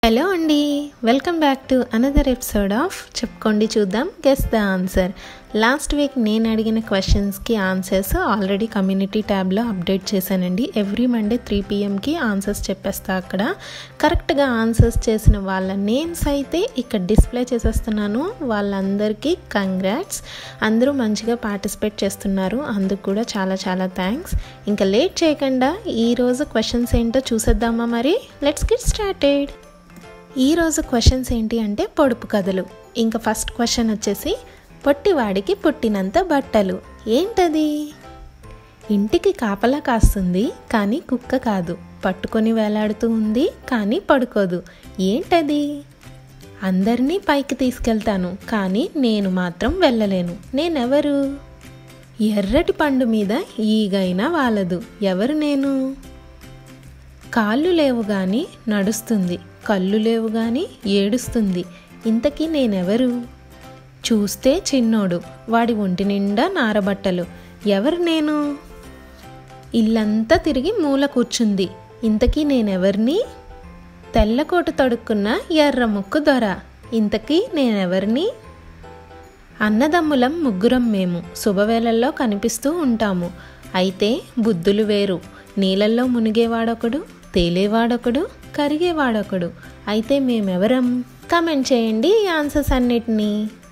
hello అండి welcome back to another episode of చెప్పుకోండి చూద్దాం guess the answer last week నేను అడిగిన క్వశ్చన్స్కి ఆన్సర్స్ ఆల్రెడీ కమ్యూనిటీ ట్యాబ్లో అప్డేట్ చేశానండి ఎవ్రీ మండే త్రీ పిఎంకి ఆన్సర్స్ చెప్పేస్తా అక్కడ కరెక్ట్గా ఆన్సర్స్ చేసిన వాళ్ళ నేమ్స్ అయితే ఇక్కడ డిస్ప్లే చేసేస్తున్నాను వాళ్ళందరికీ కంగ్రాట్స్ అందరూ మంచిగా పార్టిసిపేట్ చేస్తున్నారు అందుకు కూడా చాలా చాలా థ్యాంక్స్ ఇంకా లేట్ చేయకుండా ఈరోజు క్వశ్చన్స్ ఏంటో చూసేద్దామా మరి లెట్స్ గెట్ స్టార్టెడ్ ఈరోజు క్వశ్చన్స్ ఏంటి అంటే పొడుపు కథలు ఇంకా ఫస్ట్ క్వశ్చన్ వచ్చేసి పొట్టివాడికి పుట్టినంత బట్టలు ఏంటది ఇంటికి కాపలా కాస్తుంది కానీ కుక్క కాదు పట్టుకొని వేలాడుతూ ఉంది కానీ పడుకోదు ఏంటది అందరినీ పైకి తీసుకెళ్తాను కానీ నేను మాత్రం వెళ్ళలేను నేనెవరు ఎర్రటి పండు మీద ఈగైనా వాలదు ఎవరు నేను కాళ్ళు లేవు గాని నడుస్తుంది కళ్ళు లేవు గాని ఏడుస్తుంది ఇంతకీ నేనెవరు చూస్తే చిన్నోడు వాడి ఒంటి నిండా నారబట్టలు ఎవరు నేను ఇల్లంతా తిరిగి మూల కూర్చుంది ఇంతకీ నేనెవరిని తెల్లకోటు తడుక్కున్న ఎర్ర ముక్కు దొర ఇంతకీ నేనెవరిని అన్నదమ్ములం ముగ్గురం మేము శుభవేళల్లో కనిపిస్తూ ఉంటాము అయితే బుద్ధులు వేరు నీళ్ళల్లో మునిగేవాడొకడు తేలేవాడొకడు కరిగేవాడొకడు అయితే మేమెవరం కమెంట్ చేయండి ఈ ఆన్సర్స్ అన్నిటినీ